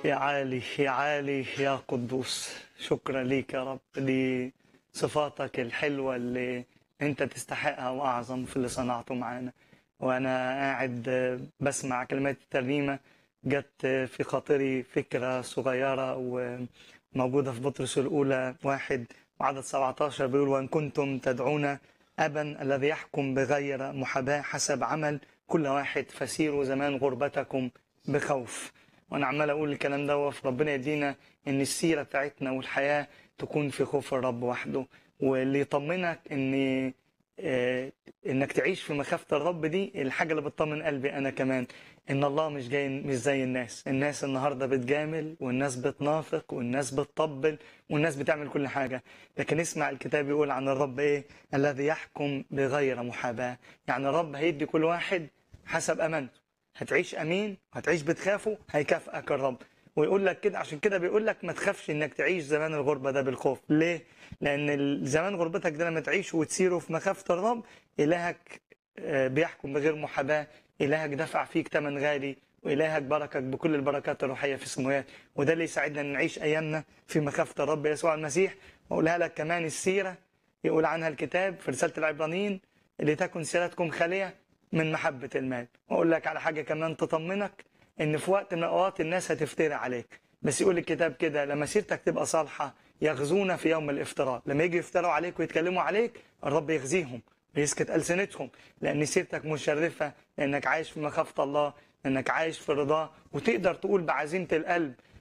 يا عالي يا عالي يا قدوس شكرا ليك يا رب لصفاتك الحلوة اللي انت تستحقها واعظم في اللي صنعته معانا وانا قاعد بسمع كلمات الترنيمة جت في خاطري فكرة صغيرة وموجودة في بطرس الأولى واحد وعدد 17 بيقول وإن كنتم تدعون أبا الذي يحكم بغير محاباة حسب عمل كل واحد فسيروا زمان غربتكم بخوف وانا عمال اقول الكلام ده ربنا يدينا ان السيره بتاعتنا والحياه تكون في خوف الرب وحده واللي يطمنك ان آه، انك تعيش في مخافه الرب دي الحاجه اللي بتطمن قلبي انا كمان ان الله مش جاي مش زي الناس الناس النهارده بتجامل والناس بتنافق والناس بتطبل والناس بتعمل كل حاجه لكن اسمع الكتاب يقول عن الرب ايه الذي يحكم بغير محاباه يعني الرب هيدي كل واحد حسب امانته هتعيش امين هتعيش بتخافه هيكافئك الرب ويقول لك كده عشان كده بيقول لك ما تخافش انك تعيش زمان الغربه ده بالخوف ليه لان ال- زمان غربتك ده لما تعيش وتسيره في مخافه الرب الهك آه، بيحكم بغير محاباه الهك دفع فيك ثمن غالي والهك باركك بكل البركات الروحيه في السماوات وده اللي يساعدنا ان نعيش ايامنا في مخافه الرب يسوع المسيح واقولها لك كمان السيره يقول عنها الكتاب في رساله العبرانيين لتكن سيرتكم خاليه من محبة المال وأقول لك على حاجة كمان تطمنك إن في وقت من الأوقات الناس هتفتري عليك بس يقول الكتاب كده لما سيرتك تبقى صالحة يغزون في يوم الافتراء لما يجوا يفتروا عليك ويتكلموا عليك الرب يخزيهم ويسكت ألسنتهم لأن سيرتك مشرفة لأنك عايش في مخافة الله لأنك عايش في رضاه وتقدر تقول بعزيمة القلب